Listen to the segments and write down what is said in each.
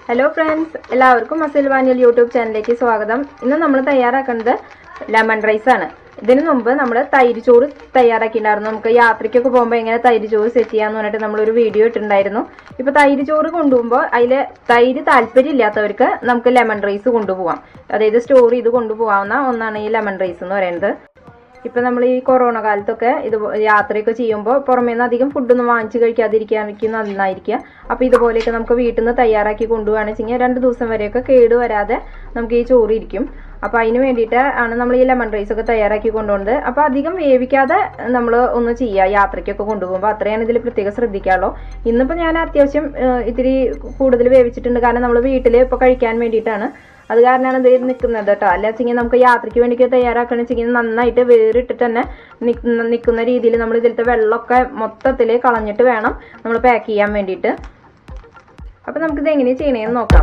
hello friends എല്ലാവർക്കും മസിൽ വാനിയൽ യൂട്യൂബ് ചാനലിലേക്ക് സ്വാഗതം ഇന്ന് നമ്മൾ തയ്യാറാക്കുന്നത് ലെമൺ റൈസ് ആണ് ഇതിനു മുമ്പ് നമ്മൾ തൈര് ചോറ് തയ്യാറാക്കിയിട്ടുണ്ടായിരുന്നു നമുക്ക് യാത്രയ്ക്കൊക്കെ പോകുമ്പോൾ എങ്ങനെ തൈര് ചോറ് സെറ്റ് ചെയ്യാന്ന് പറഞ്ഞിട്ട് നമ്മളൊരു വീഡിയോ ഇട്ടിട്ടുണ്ടായിരുന്നു ഇപ്പൊ തൈര് ചോറ് കൊണ്ടുപോകുമ്പോൾ അതിൽ തൈര് താല്പര്യം ഇല്ലാത്തവർക്ക് നമുക്ക് ലെമൺ റൈസ് കൊണ്ടുപോകാം അതായത് സ്റ്റോർ ചെയ്ത് കൊണ്ടുപോകാവുന്ന ഒന്നാണ് ഈ ലെമൺ റൈസ് എന്ന് പറയുന്നത് ഇപ്പൊ നമ്മൾ ഈ കൊറോണ കാലത്തൊക്കെ ഇത് യാത്രയൊക്കെ ചെയ്യുമ്പോൾ പുറമേ നിന്ന് അധികം ഫുഡൊന്നും വാങ്ങിച്ചു കഴിക്കാതിരിക്കാണെങ്കിൽ നന്നായിരിക്കുക അപ്പൊ ഇതുപോലെയൊക്കെ നമുക്ക് വീട്ടിൽ നിന്ന് തയ്യാറാക്കി കൊണ്ടുപോകുകയാണെന്ന് വെച്ചാൽ രണ്ട് ദിവസം വരെയൊക്കെ കേട് വരാതെ നമുക്ക് ഈ ചോറ് ഇരിക്കും അപ്പൊ അതിന് വേണ്ടിയിട്ട് ആണ് നമ്മൾ ഈ ലെമൺ റൈസ് ഒക്കെ തയ്യാറാക്കി കൊണ്ടുപോകുന്നത് അപ്പൊ അധികം വേവിക്കാതെ നമ്മൾ ഒന്ന് ചെയ്യുക യാത്രയ്ക്കൊക്കെ കൊണ്ടുപോകുമ്പോൾ അത്രയാണ് ഇതിൽ പ്രത്യേകം ശ്രദ്ധിക്കാറുള്ളൂ ഇന്നിപ്പോ ഞാൻ അത്യാവശ്യം ഏഹ്, ഇത്തിരി കൂടുതൽ വേവിച്ചിട്ടുണ്ട് കാരണം നമ്മൾ വീട്ടിൽ ഇപ്പൊ കഴിക്കാൻ വേണ്ടിയിട്ടാണ് അത് കാരണമാണ് ഇത് നിൽക്കുന്നത് കേട്ടോ അല്ല വെച്ചെങ്കിൽ നമുക്ക് യാത്രയ്ക്ക് വേണ്ടി തയ്യാറാക്കണമെന്ന് വെച്ചെങ്കിൽ നന്നായിട്ട് വേറിട്ടിട്ട് തന്നെ നിക്കുന്ന നിൽക്കുന്ന രീതിയിൽ നമ്മൾ ഇതിലത്തെ വെള്ളമൊക്കെ മൊത്തത്തിൽ കളഞ്ഞിട്ട് വേണം നമ്മൾ പാക്ക് ചെയ്യാൻ വേണ്ടിയിട്ട് അപ്പൊ നമുക്കിത് എങ്ങനെ ചെയ്യണേന്ന് നോക്കാം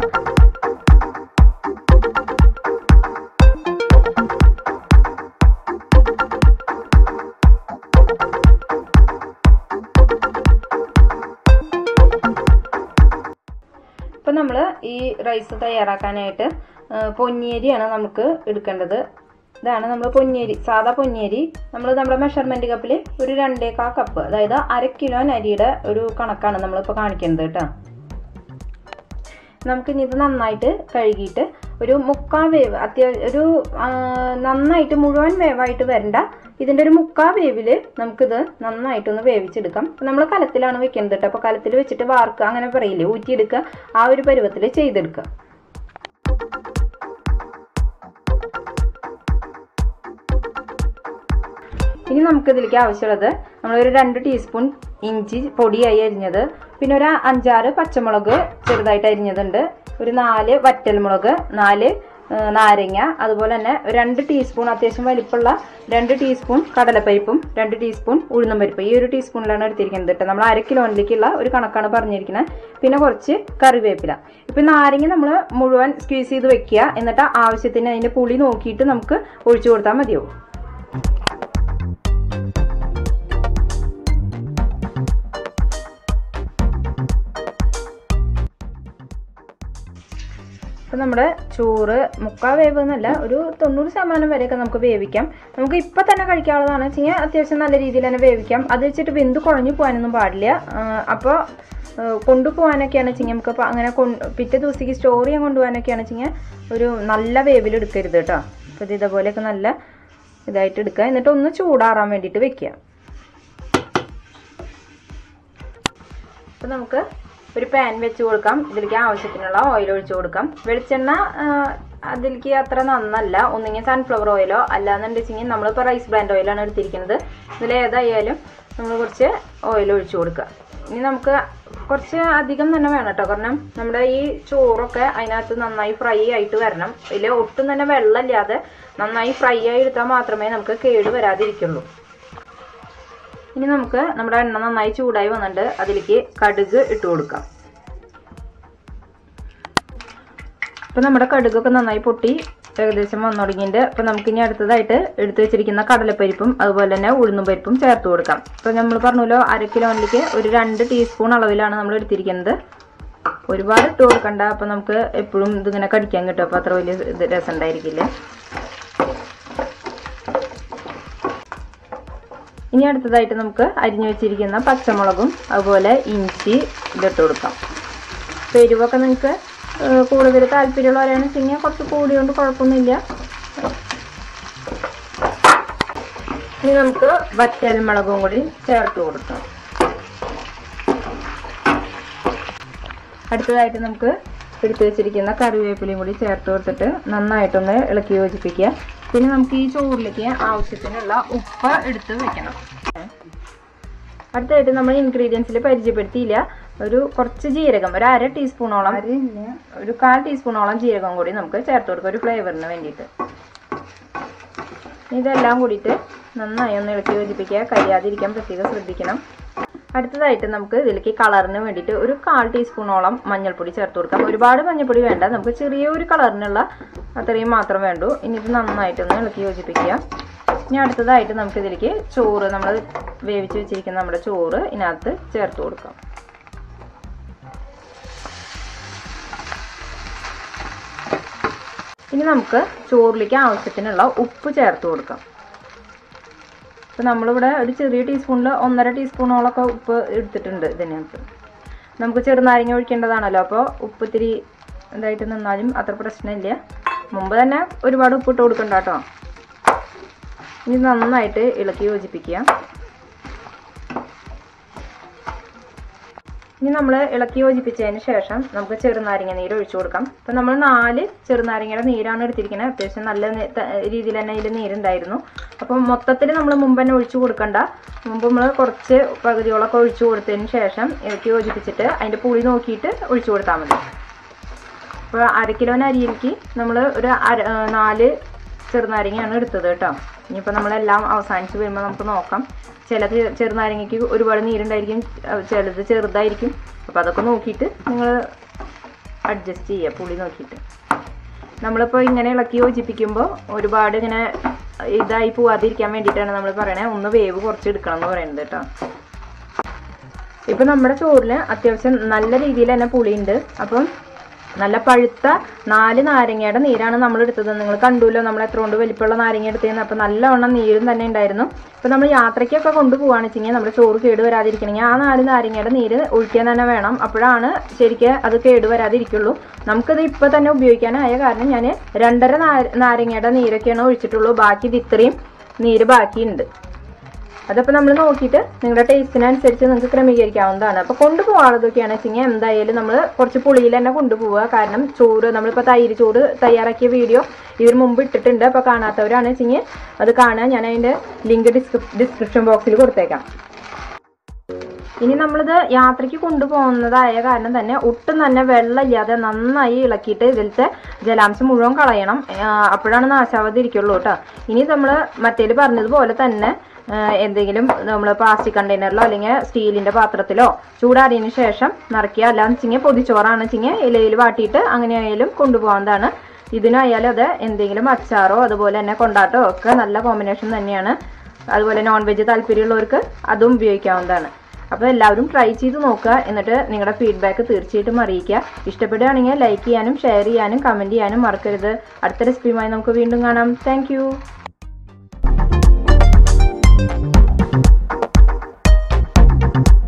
ഇപ്പൊ നമ്മൾ ഈ റൈസ് തയ്യാറാക്കാനായിട്ട് ആ, പൊന്നിയരിയാണ് നമുക്ക് എടുക്കേണ്ടത് ഇതാണ് നമ്മൾ പൊന്നിയരി സാധാ പൊന്നിയരി നമ്മൾ നമ്മുടെ മെഷർമെന്റ് കപ്പിൽ ഒരു രണ്ടേക്കാ കപ്പ് അതായത് അര കിലോ അരിയുടെ ഒരു കണക്കാണ് നമ്മളിപ്പോൾ കാണിക്കുന്നത് കേട്ടോ നമുക്ക് ഇനി ഇത് നന്നായിട്ട് കഴുകിയിട്ട് ഒരു മുക്കാൽ വേവ് അത്യാവശ്യം ഒരു ആ, നന്നായിട്ട് മുഴുവൻ വേവായിട്ട് വരണ്ട ഇതിന്റെ ഒരു മുക്കാ വേവില് നമുക്കിത് നന്നായിട്ടൊന്ന് വേവിച്ചെടുക്കാം നമ്മൾ കലത്തിലാണ് വെക്കുന്നത് കേട്ടോ അപ്പൊ കലത്തിൽ വെച്ചിട്ട് വാർക്കുക അങ്ങനെ പറയില്ലേ ഊറ്റിയെടുക്കുക ആ ഒരു പരുവത്തിൽ ചെയ്തെടുക്കുക ഇനി നമുക്ക് ഇതിലേക്ക് ആവശ്യമുള്ളത് നമ്മളൊരു രണ്ട് ടീസ്പൂൺ ഇഞ്ചി പൊടിയായി അരിഞ്ഞത് പിന്നെ ഒരു അഞ്ചാറ് പച്ചമുളക് ചെറുതായിട്ട് അരിഞ്ഞതുണ്ട് ഒരു നാല് വറ്റൽമുളക് നാല് ആ, നാരങ്ങ അതുപോലെ തന്നെ ഒരു രണ്ട് ടീസ്പൂൺ അത്യാവശ്യം വലിപ്പമുള്ള രണ്ട് ടീസ്പൂൺ കടലപ്പരിപ്പും രണ്ട് ടീസ്പൂൺ ഉഴുന്നും പരിപ്പ് ഈ ഒരു ടീസ്പൂണിലാണ് എടുത്തിരിക്കുന്നത് കേട്ടോ നമ്മൾ അര കിലോയിലേക്കുള്ള ഒരു കണക്കാണ് പറഞ്ഞിരിക്കുന്നത് പിന്നെ കുറച്ച് കറിവേപ്പില ഇപ്പൊ നാരങ്ങ നമ്മൾ മുഴുവൻ സ്ക്വീസ് ചെയ്ത് വെക്കുക എന്നിട്ട് ആവശ്യത്തിന് അതിന്റെ പുളി നോക്കിയിട്ട് നമുക്ക് ഒഴിച്ചു കൊടുത്താൽ മതിയാവും ഇപ്പം നമ്മുടെ ചോറ് മുക്കാൽ വേവ് എന്നല്ല ഒരു തൊണ്ണൂറ് ശതമാനം വരെയൊക്കെ നമുക്ക് വേവിക്കാം നമുക്ക് ഇപ്പം തന്നെ കഴിക്കാനുള്ളതാണ് വെച്ചാൽ അത്യാവശ്യം നല്ല രീതിയിൽ തന്നെ വേവിക്കാം അത് വെച്ചിട്ട് വെന്ത് കുഴഞ്ഞു പോകാനൊന്നും പാടില്ല അപ്പോൾ കൊണ്ടുപോകാനൊക്കെയാണ് വെച്ചാൽ നമുക്ക് ഇപ്പം അങ്ങനെ കൊണ്ട് പിറ്റേ ദിവസത്തേക്ക് സ്റ്റോർ ചെയ്യാൻ കൊണ്ടുപോകാനൊക്കെയാണ് വെച്ചാൽ ഒരു നല്ല വേവിൽ എടുക്കരുത് കേട്ടോ അപ്പോൾ ഇത് ഇതേപോലെയൊക്കെ നല്ല ഇതായിട്ട് എടുക്കുക എന്നിട്ട് ഒന്ന് ചൂടാറാൻ വേണ്ടിയിട്ട് വെക്കുക അപ്പം നമുക്ക് ഒരു പാൻ വെച്ച് കൊടുക്കാം ഇതിലേക്ക് ആവശ്യത്തിനുള്ള ഓയിൽ ഒഴിച്ചു കൊടുക്കാം വെളിച്ചെണ്ണ ആ, അതിലേക്ക് അത്ര നന്നല്ല ഒന്നുകിൽ സൺഫ്ലവർ ഓയിലോ അല്ലാന്നുണ്ടെച്ചെങ്കിൽ നമ്മളിപ്പോൾ റൈസ് ബ്രാൻഡ് ഓയിലാണ് എടുത്തിരിക്കുന്നത് ഇതിൽ ഏതായാലും നമ്മൾ കുറച്ച് ഓയിൽ ഒഴിച്ചു കൊടുക്കുക ഇനി നമുക്ക് കുറച്ച് അധികം തന്നെ വേണം കേട്ടോ കാരണം നമ്മുടെ ഈ ചോറൊക്കെ അതിനകത്ത് നന്നായി ഫ്രൈ ആയിട്ട് വരണം ഇതിൽ ഒട്ടും തന്നെ വെള്ളമില്ലാതെ നന്നായി ഫ്രൈ ആയി എടുത്താൽ മാത്രമേ നമുക്ക് കേട് വരാതിരിക്കുള്ളൂ ഇനി നമുക്ക് നമ്മുടെ എണ്ണ നന്നായി ചൂടായി വന്നിട്ട് അതിലേക്ക് കടുക് ഇട്ട് കൊടുക്കാം ഇപ്പൊ നമ്മുടെ കടുകൊക്കെ നന്നായി പൊട്ടി ഏകദേശം വന്നു തുടങ്ങിയിട്ടുണ്ട് അപ്പൊ നമുക്ക് ഇനി അടുത്തതായിട്ട് എടുത്തു വെച്ചിരിക്കുന്ന കടലപ്പരിപ്പും അതുപോലെ തന്നെ ഉഴുന്നും പരിപ്പും ചേർത്ത് കൊടുക്കാം ഇപ്പൊ നമ്മൾ പറഞ്ഞല്ലോ അര കിലോയിലേക്ക് ഒരു രണ്ട് ടീസ്പൂൺ അളവിലാണ് നമ്മൾ എടുത്തിരിക്കുന്നത് ഒരുപാട് ഇട്ട് കൊടുക്കണ്ട അപ്പൊ നമുക്ക് എപ്പോഴും ഇതിങ്ങനെ കടിക്കാൻ കിട്ടും അപ്പൊ അത്ര വലിയ ഇത് രസം ഉണ്ടായിരിക്കില്ല ഇനി അടുത്തതായിട്ട് നമുക്ക് അരിഞ്ഞു വെച്ചിരിക്കുന്ന പച്ചമുളകും അതുപോലെ ഇഞ്ചി ഇതിട്ട് കൊടുക്കാം അപ്പോൾ എരിവൊക്കെ നിങ്ങൾക്ക് കൂടുതൽ താല്പര്യമുള്ളവരാണെന്ന് വെച്ച് കഴിഞ്ഞാൽ കുറച്ച് കൂടിയോണ്ട് കുഴപ്പമൊന്നുമില്ല ഇനി നമുക്ക് വറ്റൽ മുളകും കൂടി ചേർത്ത് കൊടുക്കാം അടുത്തതായിട്ട് നമുക്ക് എടുത്തു വെച്ചിരിക്കുന്ന കറിവേപ്പിലയും കൂടി ചേർത്ത് കൊടുത്തിട്ട് നന്നായിട്ടൊന്ന് ഇളക്കി യോജിപ്പിക്കുക പിന്നെ നമുക്ക് ഈ ചോറിലേക്ക് ആവശ്യത്തിനുള്ള ഉപ്പ് എടുത്ത് വെക്കണം അടുത്തതായിട്ട് നമ്മൾ ഇൻഗ്രീഡിയൻസിൽ പരിചയപ്പെടുത്തിയില്ല ഒരു കുറച്ച് ജീരകം ഒരു അര ടീസ്പൂണോളം ഒരു കാൽ ടീസ്പൂണോളം ജീരകം കൂടി നമുക്ക് ചേർത്ത് കൊടുക്കാം ഒരു ഫ്ലേവറിന് വേണ്ടിയിട്ട് ഇതെല്ലാം കൂടിയിട്ട് നന്നായി ഒന്ന് ഇളക്കി യോജിപ്പിക്കുക കരിയാതിരിക്കാൻ പ്രത്യേകം ശ്രദ്ധിക്കണം അടുത്തതായിട്ട് നമുക്ക് ഇതിലേക്ക് കളറിന് വേണ്ടിയിട്ട് ഒരു കാൽ ടീസ്പൂണോളം മഞ്ഞൾപ്പൊടി ചേർത്ത് കൊടുക്കാം ഒരുപാട് മഞ്ഞൾപ്പൊടി വേണ്ട നമുക്ക് ചെറിയൊരു കളറിനുള്ള അത്രയും മാത്രം വേണ്ടൂ ഇനി ഇത് നന്നായിട്ടൊന്ന് ഇളക്കി യോജിപ്പിക്കുക ഇനി അടുത്തതായിട്ട് നമുക്ക് ഇതിലേക്ക് ചോറ് നമ്മൾ വേവിച്ച് വെച്ചിരിക്കുന്ന നമ്മുടെ ചോറ് ഇതിനകത്ത് ചേർത്ത് കൊടുക്കാം ഇനി നമുക്ക് ചോറിലേക്ക് ആവശ്യത്തിനുള്ള ഉപ്പ് ചേർത്ത് കൊടുക്കാം ഇപ്പം നമ്മളിവിടെ ഒരു ചെറിയ ടീസ്പൂണിൽ ഒന്നര ടീസ്പൂണോളൊക്കെ ഉപ്പ് എടുത്തിട്ടുണ്ട് ഇതിനകത്ത് നമുക്ക് ചെറുനാരങ്ങ ഒഴിക്കേണ്ടതാണല്ലോ അപ്പോൾ ഉപ്പ് ഇത്തിരി ഇതായിട്ട് നിന്നാലും അത്ര പ്രശ്നമില്ല മുമ്പ് തന്നെ ഒരുപാട് ഉപ്പിട്ട് കൊടുക്കണ്ട കേട്ടോ ഇനി നന്നായിട്ട് ഇളക്കി യോജിപ്പിക്കുക ഇനി നമ്മൾ ഇളക്കി യോജിപ്പിച്ചതിന് ശേഷം നമുക്ക് ചെറുനാരങ്ങ നീര് ഒഴിച്ചു കൊടുക്കാം ഇപ്പം നമ്മൾ നാല് ചെറുനാരങ്ങയുടെ നീരാണ് എടുത്തിരിക്കുന്നത് അത്യാവശ്യം നല്ല നി- ത- രീതിയിൽ തന്നെ അതിൽ നീരുണ്ടായിരുന്നു അപ്പം മൊത്തത്തിൽ നമ്മൾ മുമ്പ് തന്നെ ഒഴിച്ചു കൊടുക്കണ്ട മുമ്പ് നമ്മൾ കുറച്ച് പകുതിയോളൊക്കെ ഒഴിച്ചു കൊടുത്തതിന് ശേഷം ഇളക്കി യോജിപ്പിച്ചിട്ട് അതിൻ്റെ പുളി നോക്കിയിട്ട് ഒഴിച്ചു കൊടുത്താൽ മതി അപ്പോൾ അര കിലോന് അരിയിലേക്ക് നമ്മൾ ഒരു അര ആ, നാല് ചെറുനാരങ്ങയാണ് എടുത്തത് കേട്ടോ ഇനിയിപ്പോൾ നമ്മളെല്ലാം അവസാനിച്ച് വരുമ്പോൾ നമുക്ക് നോക്കാം ചിലത് ചെറുനാരങ്ങയ്ക്ക് ഒരുപാട് നീരുണ്ടായിരിക്കും അഹ് ചിലത് ചെറുതായിരിക്കും അപ്പോൾ അതൊക്കെ നോക്കിയിട്ട് നിങ്ങൾ അഡ്ജസ്റ്റ് ചെയ്യുക പുളി നോക്കിയിട്ട് നമ്മളിപ്പോൾ ഇങ്ങനെ ഇളക്കി യോജിപ്പിക്കുമ്പോൾ ഒരുപാട് ഇങ്ങനെ ഇതായി പോവാതിരിക്കാൻ വേണ്ടിയിട്ടാണ് നമ്മൾ പറയണേ ഒന്ന് വേവ് കുറച്ച് എടുക്കണം എന്ന് പറയുന്നത് കേട്ടോ ഇപ്പം നമ്മുടെ ചോറിന് അത്യാവശ്യം നല്ല രീതിയിൽ തന്നെ പുളിയുണ്ട് അപ്പം നല്ല പഴുത്ത നാല് നാരങ്ങയുടെ നീരാണ് നമ്മൾ എടുത്തത് നിങ്ങൾ കണ്ടുല്ലോ നമ്മൾ എത്ര കൊണ്ട് വലിപ്പമുള്ള നാരങ്ങ എടുത്തതെന്ന് അപ്പം നല്ലവണ്ണം നീരും തന്നെ ഉണ്ടായിരുന്നു ഇപ്പം നമ്മൾ യാത്രയ്ക്കൊക്കെ കൊണ്ടുപോവാന്ന് വെച്ചെങ്കിൽ നമ്മുടെ ചോറ് കേട് വരാതിരിക്കണമെങ്കിൽ ആ നാല് നാരങ്ങയുടെ നീര് ഒഴിക്കാൻ തന്നെ വേണം അപ്പോഴാണ് ശരിക്കും അത് കേട് വരാതിരിക്കുള്ളൂ നമുക്കിത് ഇപ്പം തന്നെ ഉപയോഗിക്കാനായ കാരണം ഞാൻ രണ്ടര നാര- നാരങ്ങയുടെ നീരൊക്കെയാണ് ഒഴിച്ചിട്ടുള്ളൂ ബാക്കി ഇത് ഇത്രയും നീര് ബാക്കിയുണ്ട് അതപ്പോൾ നമ്മൾ നോക്കിയിട്ട് നിങ്ങളുടെ ടേസ്റ്റിനനുസരിച്ച് നിങ്ങൾക്ക് ക്രമീകരിക്കാവുന്നതാണ് അപ്പോൾ കൊണ്ടുപോകാനുള്ളതൊക്കെയാണ് വെച്ചെങ്കിൽ എന്തായാലും നമ്മൾ കുറച്ച് പുളിയിൽ തന്നെ കൊണ്ടുപോവുക കാരണം ചോറ് നമ്മളിപ്പോൾ തൈര് ചോറ് തയ്യാറാക്കിയ വീഡിയോ ഇതിന് മുമ്പ് ഇട്ടിട്ടുണ്ട് അപ്പോൾ കാണാത്തവരാണ് വെച്ചെങ്കിൽ അത് കാണാൻ ഞാൻ അതിൻ്റെ ലിങ്ക് ഡിസ്ക്രിപ്ഷൻ ബോക്സിൽ കൊടുത്തേക്കാം ഇനി നമ്മളിത് യാത്രയ്ക്ക് കൊണ്ടുപോകുന്നതായ കാരണം തന്നെ ഒട്ടും തന്നെ വെള്ളമില്ലാതെ നന്നായി ഇളക്കിയിട്ട് ഇതിലത്തെ ജലാംശം മുഴുവൻ കളയണം ആ, അപ്പോഴാണ് നാശാവാതെ ഇരിക്കുള്ളൂ കേട്ടോ ഇനി നമ്മൾ മറ്റേല് പറഞ്ഞതുപോലെ തന്നെ ആ, എന്തെങ്കിലും നമ്മൾ പ്ലാസ്റ്റിക് കണ്ടെയ്നറിലോ അല്ലെങ്കിൽ സ്റ്റീലിന്റെ പാത്രത്തിലോ ചൂടാറിയതിന് ശേഷം നിറയ്ക്കുക അല്ലാന്ന് വെച്ചെങ്കിൽ പൊതിച്ചോറാണ് വെച്ചെങ്കിൽ ഇലയിൽ വാട്ടിയിട്ട് അങ്ങനെയായാലും കൊണ്ടുപോകാവുന്നതാണ് ഇതിനായാലും അത് എന്തെങ്കിലും അച്ചാറോ അതുപോലെ തന്നെ കൊണ്ടാട്ടോ ഒക്കെ നല്ല കോമ്പിനേഷൻ തന്നെയാണ് അതുപോലെ നോൺ വെജ് താല്പര്യമുള്ളവർക്ക് അതും ഉപയോഗിക്കാവുന്നതാണ് അപ്പോൾ എല്ലാവരും ട്രൈ ചെയ്ത് നോക്കുക എന്നിട്ട് നിങ്ങളുടെ ഫീഡ്ബാക്ക് തീർച്ചയായിട്ടും അറിയിക്കുക ഇഷ്ടപ്പെടുകയാണെങ്കിൽ ലൈക്ക് ചെയ്യാനും ഷെയർ ചെയ്യാനും കമൻറ്റ് ചെയ്യാനും മറക്കരുത് അടുത്ത റെസിപ്പിയുമായി നമുക്ക് വീണ്ടും കാണാം താങ്ക്